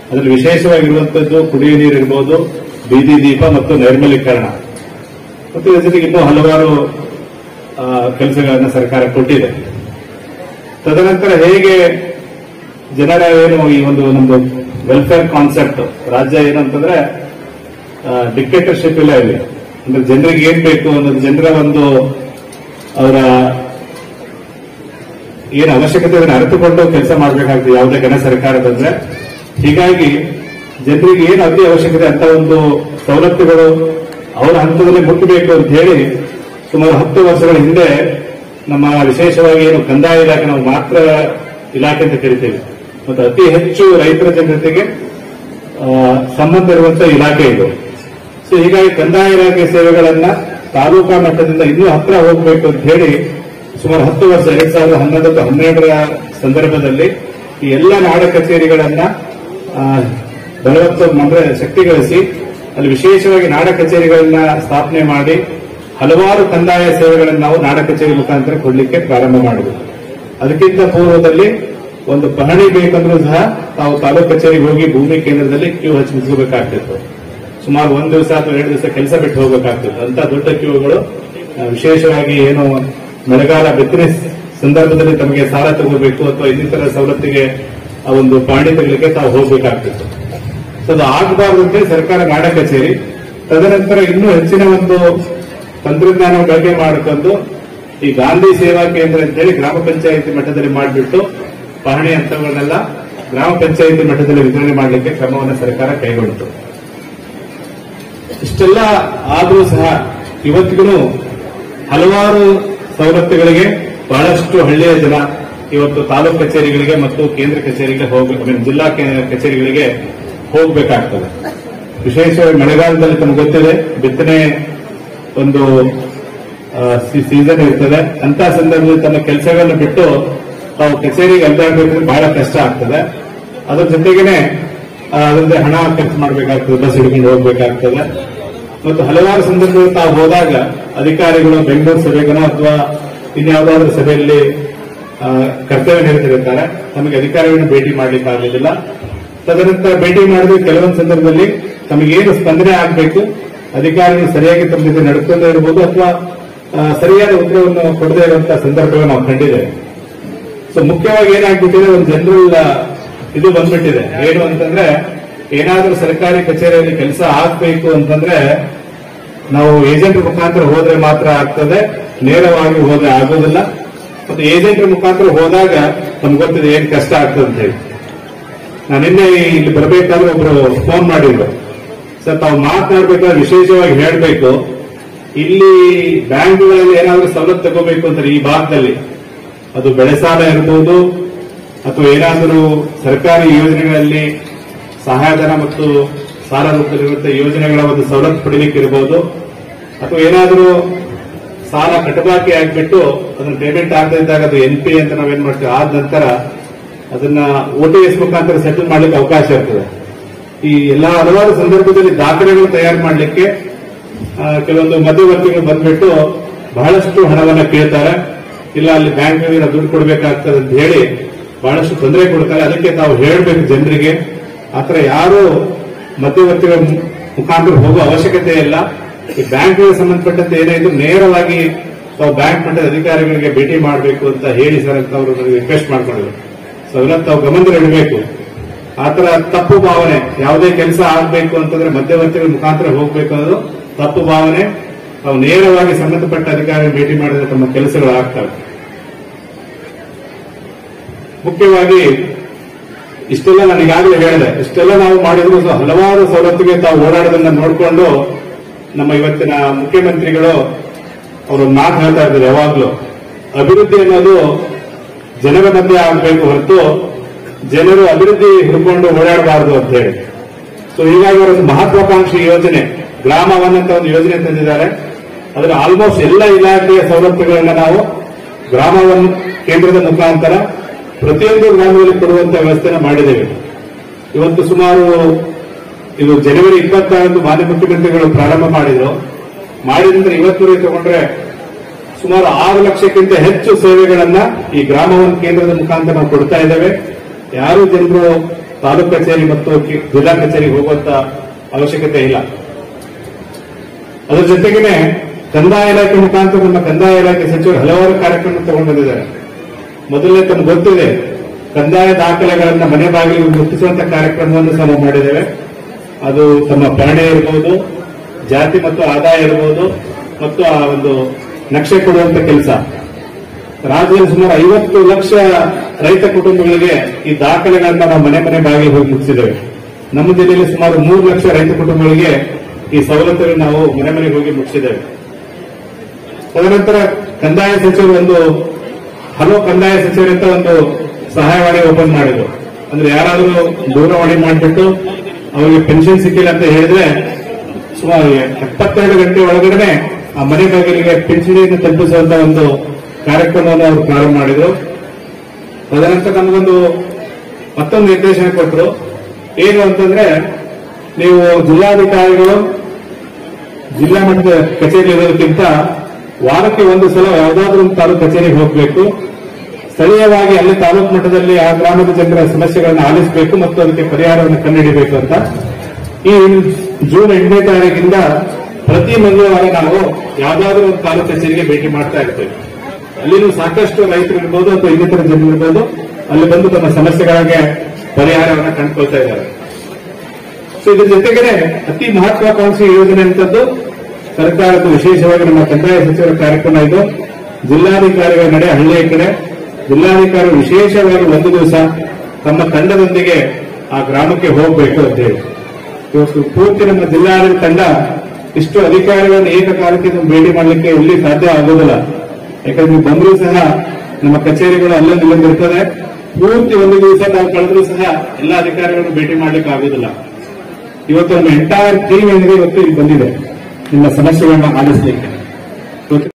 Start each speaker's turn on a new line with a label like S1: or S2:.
S1: ಅದರಲ್ಲಿ ವಿಶೇಷವಾಗಿರುವಂತದ್ದು ಕುಡಿಯುವ ನೀರು ಇರ್ಬೋದು ಬೀದಿ ದೀಪ ಮತ್ತು ನೈರ್ಮಲೀಕರಣ ಮತ್ತು ಇದರ ಜೊತೆಗೆ ಇನ್ನೂ ಹಲವಾರು ಕೆಲಸಗಳನ್ನು ಸರ್ಕಾರ ಕೊಟ್ಟಿದೆ ತದನಂತರ ಹೇಗೆ ಜನರ ಏನು ಈ ಒಂದು ನಮ್ದು ವೆಲ್ಫೇರ್ ಕಾನ್ಸೆಪ್ಟ್ ರಾಜ್ಯ ಏನು ಅಂತಂದ್ರೆ ಡಿಕ್ಟೇಟರ್ಶಿಪ್ ಇಲ್ಲ ಇಲ್ಲಿ ಅಂದ್ರೆ ಜನರಿಗೆ ಏನ್ ಬೇಕು ಅನ್ನೋದು ಜನರ ಒಂದು ಅವರ ಏನು ಅವಶ್ಯಕತೆ ಅದನ್ನು ಅರಿತುಕೊಂಡು ಕೆಲಸ ಮಾಡಬೇಕಾಗ್ತದೆ ಯಾವುದೇ ಘನ ಸರ್ಕಾರ ಬಂದ್ರೆ ಹೀಗಾಗಿ ಜನರಿಗೆ ಏನು ಅತಿ ಅವಶ್ಯಕತೆ ಅಂತ ಒಂದು ಸವಲತ್ತುಗಳು ಅವರ ಹಂತದಲ್ಲಿ ಮುಟ್ಟಬೇಕು ಅಂತ ಹೇಳಿ ಸುಮಾರು ಹತ್ತು ವರ್ಷಗಳ ಹಿಂದೆ ನಮ್ಮ ವಿಶೇಷವಾಗಿ ಏನು ಕಂದಾಯ ಇಲಾಖೆ ನಾವು ಮಾತ್ರ ಇಲಾಖೆ ಅಂತ ಕರಿತೇವೆ ಮತ್ತು ಅತಿ ಹೆಚ್ಚು ರೈತರ ಜನತೆಗೆ ಆ, ಸಂಬಂಧ ಇರುವಂತಹ ಇಲಾಖೆ ಇದು ಸೊ ಹೀಗಾಗಿ ಕಂದಾಯ ಇಲಾಖೆ ಸೇವೆಗಳನ್ನ ತಾಲೂಕಾ ಮಟ್ಟದಿಂದ ಇನ್ನೂ ಹತ್ರ ಹೋಗಬೇಕು ಅಂತ ಹೇಳಿ ಸುಮಾರು ಹತ್ತು ವರ್ಷ ಎರಡ್ ಸಾವಿರದ ಹನ್ನೊಂದು ಮತ್ತು ಹನ್ನೆರಡರ ಸಂದರ್ಭದಲ್ಲಿ ಈ ಎಲ್ಲ ನಾಡ ಕಚೇರಿಗಳನ್ನ ಆ, ಬಲವತ್ತ ಅಂದ್ರೆ ಶಕ್ತಿಗಳಿಸಿ ಅಲ್ಲಿ ವಿಶೇಷವಾಗಿ ನಾಡ ಕಚೇರಿಗಳನ್ನ ಸ್ಥಾಪನೆ ಮಾಡಿ ಹಲವಾರು ಕಂದಾಯ ಸೇವೆಗಳನ್ನು ನಾವು ನಾಡ ಕಚೇರಿ ಮುಖಾಂತರ ಕೊಡಲಿಕ್ಕೆ ಪ್ರಾರಂಭ ಮಾಡಿದ್ವಿ ಅದಕ್ಕಿಂತ ಪೂರ್ವದಲ್ಲಿ ಒಂದು ಪಹಣಿ ಬೇಕಂದ್ರೂ ಸಹ ತಾವು ತಾಲೂಕು ಕಚೇರಿಗೆ ಹೋಗಿ ಭೂಮಿ ಕೇಂದ್ರದಲ್ಲಿ ಕ್ಯೂ ಹಚ್ಚಿ ನಿಂತ್ಕೋಬೇಕಾಗ್ತಿತ್ತು ಸುಮಾರು ಒಂದ್ ದಿವಸ ಅಥವಾ ಎರಡು ದಿವಸ ಕೆಲಸ ಬಿಟ್ಟು ಹೋಗಬೇಕಾಗ್ತಿತ್ತು ಅಂತ ದೊಡ್ಡ ಕ್ಯೂಗಳು ಆ, ವಿಶೇಷವಾಗಿ ಏನು ಮಳೆಗಾಲ ಬಿತ್ತನೆ ಸಂದರ್ಭದಲ್ಲಿ ತಮಗೆ ಸಾಲ ತಗೋಬೇಕು ಅಥವಾ ಇನ್ನಿತರ ಸವಲತ್ತಿಗೆ ಆ ಒಂದು ಪಾಣಿ ತೆಗಲಿಕ್ಕೆ ತಾವು ಹೋಗಬೇಕಾಗ್ತಿತ್ತು ಸೊ ಅದು ಆಗಬಾರ್ದು ಅಂತೇಳಿ ಸರ್ಕಾರ ನಾಡ ಕಚೇರಿ ತದನಂತರ ಇನ್ನೂ ಹೆಚ್ಚಿನ ಒಂದು ತಂತ್ರಜ್ಞಾನ ಬಳಕೆ ಮಾಡಿಕೊಂಡು ಈ ಗಾಂಧಿ ಸೇವಾ ಕೇಂದ್ರ ಅಂತೇಳಿ ಗ್ರಾಮ ಪಂಚಾಯಿತಿ ಮಟ್ಟದಲ್ಲಿ ಮಾಡಿಬಿಟ್ಟು ಪಹಣಿ ಹಂತಗಳನ್ನೆಲ್ಲ ಗ್ರಾಮ ಪಂಚಾಯಿತಿ ಮಟ್ಟದಲ್ಲಿ ವಿತರಣೆ ಮಾಡಲಿಕ್ಕೆ ಕ್ರಮವನ್ನು ಸರ್ಕಾರ ಕೈಗೊಂಡಿತು ಇಷ್ಟೆಲ್ಲ ಆದರೂ ಸಹ ಇವತ್ತಿಗೂ ಹಲವಾರು ಸವಲತ್ತುಗಳಿಗೆ ಬಹಳಷ್ಟು ಹಳ್ಳಿಯ ಜನ ಇವತ್ತು ತಾಲೂಕು ಕಚೇರಿಗಳಿಗೆ ಮತ್ತು ಕೇಂದ್ರ ಕಚೇರಿಗೆ ಹೋಗ I mean, ಜಿಲ್ಲಾ ಕೇ- ಕಚೇರಿಗಳಿಗೆ ಹೋಗಬೇಕಾಗ್ತದೆ ವಿಶೇಷವಾಗಿ ಮಳೆಗಾಲದಲ್ಲಿ ತಮ್ಗೆ ಗೊತ್ತಿದೆ ಬಿತ್ತನೆ ಒಂದು ಸೀಸನ್ ಇರ್ತದೆ ಅಂತ ಸಂದರ್ಭದಲ್ಲಿ ತಮ್ಮ ಕೆಲಸಗಳನ್ನು ಬಿಟ್ಟು ತಾವು ಕಚೇರಿಗೆ ಅಲ್ದಾಡ್ಬೇಕಂದ್ರೆ ಬಹಳ ಕಷ್ಟ ಆಗ್ತದೆ ಅದ್ರ ಜೊತೆಗೇನೆ ಆ, ಅದರಿಂದ ಹಣ ಖರ್ಚು ಮಾಡಬೇಕಾಗ್ತದೆ ಬಸ್ ಹಿಡ್ಕೊಂಡು ಹೋಗ್ಬೇಕಾಗ್ತದೆ ಮತ್ತು ಹಲವಾರು ಸಂದರ್ಭದಲ್ಲಿ ತಾವು ಹೋದಾಗ ಅಧಿಕಾರಿಗಳು ಬೆಂಗಳೂರು ಸಭೆಗನೋ ಅಥವಾ ಇನ್ಯಾವುದಾದ್ರೂ ಸಭೆಯಲ್ಲಿ ಆ, ಕರ್ತವ್ಯ ನಿರತರಿರ್ತಾರೆ ತಮಗೆ ಅಧಿಕಾರಿಗಳನ್ನು ಭೇಟಿ ಮಾಡ್ಲಿಕ್ಕೆ ಆಗುದಿಲ್ಲ ತದನಂತರ ಭೇಟಿ ಮಾಡಿದ್ರೆ ಕೆಲವೊಂದು ಸಂದರ್ಭದಲ್ಲಿ ತಮಗೇನು ಸ್ಪಂದನೆ ಆಗಬೇಕು ಅಧಿಕಾರಿಗಳು ಸರಿಯಾಗಿ ತಮ್ಮ ಜೊತೆ ನಡ್ಕೊಂಡೇ ಇರಬಹುದು ಅಥವಾ ಆ, ಸರಿಯಾದ ಉತ್ತರವನ್ನು ಕೊಡದೇ ಇರುವಂತಹ ಸಂದರ್ಭಗಳು ನಾವು ಕಂಡಿದ್ದೇವೆ ಸೊ ಮುಖ್ಯವಾಗಿ ಏನಾಗ್ಬಿಟ್ಟಿದೆ ಒಂದು ಜನರಲ್ ಇದು ಬಂದ್ಬಿಟ್ಟಿದೆ ಏನು ಅಂತಂದ್ರೆ ಏನಾದ್ರೂ ಸರ್ಕಾರಿ ಕಚೇರಿಯಲ್ಲಿ ಕೆಲಸ ಆಗ್ಬೇಕು ಅಂತಂದ್ರೆ ನಾವು ಏಜೆಂಟ್ ಮುಖಾಂತರ ಹೋದ್ರೆ ಮಾತ್ರ ಆಗ್ತದೆ ನೇರವಾಗಿ ಹೋದ್ರೆ ಆಗೋದಿಲ್ಲ ಮತ್ತು ಏಜೆಂಟ್ ಮುಖಾಂತರ ಹೋದಾಗ ನಮ್ಗೆ ಗೊತ್ತಿದೆ ಏನ್ ಕಷ್ಟ ಆಗ್ತದೆ ಅಂತ ಹೇಳಿ ನಾನು ನಿನ್ನೆ ಇಲ್ಲಿ ಬರಬೇಕಾದ್ರೆ ಒಬ್ರು ಫೋನ್ ಮಾಡಿದ್ರು ಸರ್ ತಾವು ಮಾತನಾಡ್ಬೇಕಾದ್ರೆ ವಿಶೇಷವಾಗಿ ಹೇಳಬೇಕು ಇಲ್ಲಿ ಬ್ಯಾಂಕ್ಗಳಲ್ಲಿ ಏನಾದ್ರೂ ಸವಲತ್ತು ತಗೋಬೇಕು ಅಂತಾರೆ ಈ ಭಾಗದಲ್ಲಿ ಅದು ಬೆಳೆ ಸಾಲ ಇರಬಹುದು ಅಥವಾ ಏನಾದರೂ ಸರ್ಕಾರಿ ಯೋಜನೆಗಳಲ್ಲಿ ಸಹಾಯಧನ ಮತ್ತು ಸಾಲ ರೂಪದಲ್ಲಿರುವಂತಹ ಯೋಜನೆಗಳ ಒಂದು ಸವಲತ್ತು ಪಡಿಲಿಕ್ಕೆ ಇರಬಹುದು ಅಥವಾ ಏನಾದರೂ ಸಾಲ ಕಟಬಾಕಿ ಆಗಿಬಿಟ್ಟು ಅದನ್ನ ಪೇಮೆಂಟ್ ಆಗದೇ ಇದ್ದಾಗ ಅದು ಎನ್ ಪಿ ಅಂತ ನಾವೇನ್ ಮಾಡ್ತೀವಿ ಆದ ನಂತರ ಅದನ್ನ ಓಟಿಎಸ್ ಮುಖಾಂತರ ಸೆಟಲ್ ಮಾಡ್ಲಿಕ್ಕೆ ಅವಕಾಶ ಇರ್ತದೆ ಈ ಎಲ್ಲಾ ಹಲವಾರು ಸಂದರ್ಭದಲ್ಲಿ ದಾಖಲೆಗಳು ತಯಾರು ಮಾಡಲಿಕ್ಕೆ ಕೆಲವೊಂದು ಮಧ್ಯವರ್ತಿಗಳು ಬಂದ್ಬಿಟ್ಟು ಬಹಳಷ್ಟು ಹಣವನ್ನ ಕೇಳ್ತಾರೆ ಇಲ್ಲ ಅಲ್ಲಿ ಬ್ಯಾಂಕ್ ದುಡ್ಡು ಕೊಡಬೇಕಾಗ್ತದೆ ಅಂತ ಹೇಳಿ ಬಹಳಷ್ಟು ತೊಂದರೆ ಕೊಡ್ತಾರೆ ಅದಕ್ಕೆ ತಾವು ಹೇಳಬೇಕು ಜನರಿಗೆ ಆತರ ಯಾರು ಮಧ್ಯವರ್ತಿಗಳ ಮು- ಮುಖಾಂತರ ಹೋಗುವ ಅವಶ್ಯಕತೆ ಇಲ್ಲ ಈ ಬ್ಯಾಂಕ್ಗೆ ಸಂಬಂಧಪಟ್ಟಂತೆ ಏನೇ ಇದ್ರು ನೇರವಾಗಿ ತಾವು ಬ್ಯಾಂಕ್ ಮಟ್ಟದ ಅಧಿಕಾರಿಗಳಿಗೆ ಭೇಟಿ ಮಾಡಬೇಕು ಅಂತ ಹೇಳಿ ಸರ್ ಅಂತ ಅವರು ನನಗೆ ರಿಕ್ವೆಸ್ಟ್ ಮಾಡ್ಕೊಂಡಿದ್ರು ಸೊ ಅದನ್ನ ತಾವು ಗಮನದಲ್ಲಿಡಬೇಕು ಆತರ ತಪ್ಪು ಭಾವನೆ ಯಾವುದೇ ಕೆಲಸ ಆಗಬೇಕು ಅಂತಂದ್ರೆ ಮಧ್ಯವರ್ತಿಗಳ ಮುಖಾಂತರ ಹೋಗ್ಬೇಕು ಅನ್ನೋದು ತಪ್ಪು ಭಾವನೆ ತಾವು ನೇರವಾಗಿ ಸಂಬಂಧಪಟ್ಟ ಅಧಿಕಾರಿ ಭೇಟಿ ಮಾಡಿದ್ರೆ ತಮ್ಮ ಕೆಲಸಗಳು ಆಗ್ತವೆ ಮುಖ್ಯವಾಗಿ ಇಷ್ಟೆಲ್ಲ ನಾನು ಈಗಾಗಲೇ ಹೇಳಿದೆ ಇಷ್ಟೆಲ್ಲ ನಾವು ಮಾಡಿದ್ರು ಸಹ ಹಲವಾರು ಸವಲತ್ತಿಗೆ ತಾವು ಓಡಾಡೋದನ್ನ ನೋಡಿಕೊಂಡು ನಮ್ಮ ಇವತ್ತಿನ ಮುಖ್ಯಮಂತ್ರಿಗಳು ಅವರು ಮಾತು ಹೇಳ್ತಾ ಇದ್ದಾರೆ ಯಾವಾಗ್ಲೂ ಅಭಿವೃದ್ಧಿ ಅನ್ನೋದು ಜನರ ಮಧ್ಯೆ ಆಗಬೇಕು ಹೊರತು ಜನರು ಅಭಿವೃದ್ಧಿ ಹಿಡ್ಕೊಂಡು ಓಡಾಡಬಾರದು ಅಂತ ಹೇಳಿ ಸೊ ಹೀಗಾಗಿ ಅವರೊಂದು ಮಹತ್ವಾಕಾಂಕ್ಷಿ ಯೋಜನೆ ಗ್ರಾಮವನ್ ಅಂತ ಒಂದು ಯೋಜನೆ ತಂದಿದ್ದಾರೆ ಅದರ ಆಲ್ಮೋಸ್ಟ್ ಎಲ್ಲ ಇಲಾಖೆಯ ಸವಲತ್ತುಗಳನ್ನ ನಾವು ಗ್ರಾಮವನ್ ಕೇಂದ್ರದ ಮುಖಾಂತರ ಪ್ರತಿಯೊಂದು ಗ್ರಾಮದಲ್ಲಿ ಕೊಡುವಂತ ವ್ಯವಸ್ಥೆನ ಮಾಡಿದ್ದೇವೆ ಇವತ್ತು ಸುಮಾರು ಇದು ಜನವರಿ ಇಪ್ಪತ್ತಾರಂದು ಮಾನ್ಯ ಮುಖ್ಯಮಂತ್ರಿಗಳು ಪ್ರಾರಂಭ ಮಾಡಿದ್ರು ಮಾಡಿದ ಇವತ್ತುವರೆಗೆ ತಗೊಂಡ್ರೆ ಸುಮಾರು ಆರು ಲಕ್ಷಕ್ಕಿಂತ ಹೆಚ್ಚು ಸೇವೆಗಳನ್ನ ಈ ಗ್ರಾಮವನ್ ಕೇಂದ್ರದ ಮುಖಾಂತರ ನಾವು ಕೊಡ್ತಾ ಇದ್ದೇವೆ ಯಾರು ಜನರು ತಾಲೂಕು ಕಚೇರಿ ಮತ್ತು ಕಿ- ಜಿಲ್ಲಾ ಕಚೇರಿಗೆ ಹೋಗುವಂತ ಅವಶ್ಯಕತೆ ಇಲ್ಲ ಅದರ ಜೊತೆಗೇನೆ ಕಂದಾಯ ಇಲಾಖೆ ಮುಖಾಂತರ ನಮ್ಮ ಕಂದಾಯ ಇಲಾಖೆ ಸಚಿವರು ಹಲವಾರು ಕಾರ್ಯಕ್ರಮ ತಗೊಂಡು ಬಂದಿದ್ದಾರೆ ಮೊದಲನೇ ತಮ್ಗೆ ಗೊತ್ತಿದೆ ಕಂದಾಯ ದಾಖಲೆಗಳನ್ನ ಮನೆ ಬಾಗಿಲಿಗೆ ಮುಟ್ಟಿಸುವಂತ ಕಾರ್ಯಕ್ರಮವನ್ನು ಸಹ ನಾವು ಮಾಡಿದ್ದೇವೆ ಅದು ತಮ್ಮ ಪ್ರಾಣಿ ಇರಬಹುದು ಜಾತಿ ಮತ್ತು ಆದಾಯ ಇರಬಹುದು ಮತ್ತು ಆ ಒಂದು ನಕ್ಷೆ ಕೊಡುವಂತ ಕೆಲಸ ರಾಜ್ಯದಲ್ಲಿ ಸುಮಾರು ಐವತ್ತು ಲಕ್ಷ ರೈತ ಕುಟುಂಬಗಳಿಗೆ ಈ ದಾಖಲೆಗಳನ್ನ ನಾವು ಮನೆ ಮನೆ ಬಾಗಿಲಿಗೆ ಹೋಗಿ ಮುಟ್ಟಿಸಿದ್ದೇವೆ ನಮ್ಮ ಜಿಲ್ಲೆಯಲ್ಲಿ ಸುಮಾರು ಮೂರು ಲಕ್ಷ ರೈತ ಕುಟುಂಬಗಳಿಗೆ ಈ ಸವಲತ್ತುಗಳನ್ನು ನಾವು ಮನೆ ಮನೆಗೆ ಹೋಗಿ ಮುಟ್ಟಿಸಿದ್ದೇವೆ ತದನಂತರ ಕಂದಾಯ ಸಚಿವರು ಒಂದು ಹಲವು ಕಂದಾಯ ಸಚಿವರಿಂದ ಒಂದು ಸಹಾಯವಾಣಿ ಓಪನ್ ಮಾಡಿದ್ರು ಅಂದ್ರೆ ಯಾರಾದರೂ ದೂರವಾಣಿ ಮಾಡಿಬಿಟ್ಟು ಅವರಿಗೆ ಪೆನ್ಷನ್ ಸಿಕ್ಕಿಲ್ಲ ಅಂತ ಹೇಳಿದ್ರೆ ಸುಮಾರು ಎಪ್ಪತ್ತೆರಡು ಗಂಟೆ ಒಳಗಡೆ ಆ ಮನೆ ಬಾಗಿಲಿಗೆ ಪಿಂಚಣಿಯನ್ನು ತಲುಪಿಸುವಂತ ಒಂದು ಕಾರ್ಯಕ್ರಮವನ್ನು ಅವರು ಪ್ರಾರಂಭ ಮಾಡಿದ್ರು ತದನಂತರ ನಮಗೊಂದು ಮತ್ತೊಂದು ನಿರ್ದೇಶನ ಕೊಟ್ಟರು ಏನು ಅಂತಂದ್ರೆ ನೀವು ಜಿಲ್ಲಾಧಿಕಾರಿಗಳು ಜಿಲ್ಲಾ ಮಟ್ಟದ ಕಚೇರಿ ಇರೋದಕ್ಕಿಂತ ವಾರಕ್ಕೆ ಒಂದು ಸಲ ಯಾವುದಾದ್ರೂ ಒಂದು ತಾಲೂಕು ಕಚೇರಿಗೆ ಹೋಗಬೇಕು ಸ್ಥಳೀಯವಾಗಿ ಅಲ್ಲಿ ತಾಲೂಕು ಮಟ್ಟದಲ್ಲಿ ಆ ಗ್ರಾಮದ ಜನರ ಸಮಸ್ಯೆಗಳನ್ನು ಆಲಿಸಬೇಕು ಮತ್ತು ಅದಕ್ಕೆ ಪರಿಹಾರವನ್ನು ಕಂಡುಹಿಡಿಯಬೇಕು ಅಂತ ಈ ಜೂನ್ ಎಂಟನೇ ತಾರೀಕಿಂದ ಪ್ರತಿ ಮಂಗಳವಾರ ನಾವು ಯಾವುದಾದ್ರೂ ಒಂದು ತಾಲೂಕು ಕಚೇರಿಗೆ ಭೇಟಿ ಮಾಡ್ತಾ ಇರ್ತೇವೆ ಅಲ್ಲಿನೂ ಸಾಕಷ್ಟು ರೈತರು ಇರ್ಬೋದು ಅಥವಾ ಇನ್ನಿತರ ಜನರು ಇರ್ಬೋದು ಅಲ್ಲಿ ಬಂದು ತಮ್ಮ ಸಮಸ್ಯೆಗಳಿಗೆ ಪರಿಹಾರವನ್ನು ಕಂಡುಕೊಳ್ತಾ ಇದ್ದಾರೆ ಸೊ ಇದ್ರ ಜೊತೆಗೆ ಅತಿ ಮಹತ್ವಾಕಾಂಕ್ಷಿ ಯೋಜನೆ ಅಂತದ್ದು ಸರ್ಕಾರದ ವಿಶೇಷವಾಗಿ ನಮ್ಮ ಕಂದಾಯ ಸಚಿವರ ಕಾರ್ಯಕ್ರಮ ಇದು ಜಿಲ್ಲಾಧಿಕಾರಿಗಳ ನಡೆ ಹಳ್ಳಿಯ ಕಡೆ ಜಿಲ್ಲಾಧಿಕಾರಿ ವಿಶೇಷವಾಗಿ ಒಂದು ದಿವಸ ತಮ್ಮ ತಂಡದೊಂದಿಗೆ ಆ ಗ್ರಾಮಕ್ಕೆ ಹೋಗಬೇಕು ಅಂತ ಹೇಳಿ ಇವತ್ತು ಪೂರ್ತಿ ನಮ್ಮ ಜಿಲ್ಲಾಡಳಿತ ತಂಡ ಇಷ್ಟು ಅಧಿಕಾರಿಗಳನ್ನು ಏಕಕಾಲಕ್ಕೆ ನಾವು ಭೇಟಿ ಮಾಡಲಿಕ್ಕೆ ಎಲ್ಲಿ ಸಾಧ್ಯ ಆಗೋದಿಲ್ಲ ಯಾಕಂದ್ರೆ ನೀವು ಬಂದರೂ ಸಹ ನಮ್ಮ ಕಚೇರಿಗಳು ಅಲ್ಲೊಂದು ಇಲ್ಲೊಂದು ಇರ್ತದೆ ಪೂರ್ತಿ ಒಂದು ದಿವಸ ನಾವು ಕಳೆದ್ರೂ ಸಹ ಎಲ್ಲ ಅಧಿಕಾರಿಗಳನ್ನು ಭೇಟಿ ಮಾಡ್ಲಿಕ್ಕೆ ಆಗೋದಿಲ್ಲ ಇವತ್ತು ನಮ್ಮ ಎಂಟೈರ್ ಟೀಮ್ ಏನಿದೆ ಇವತ್ತು ಇಲ್ಲಿ ಬಂದಿದೆ ನಿಮ್ಮ ಸಮಸ್ಯೆಗಳನ್ನ ಆಲಿಸಲಿಕ್ಕೆ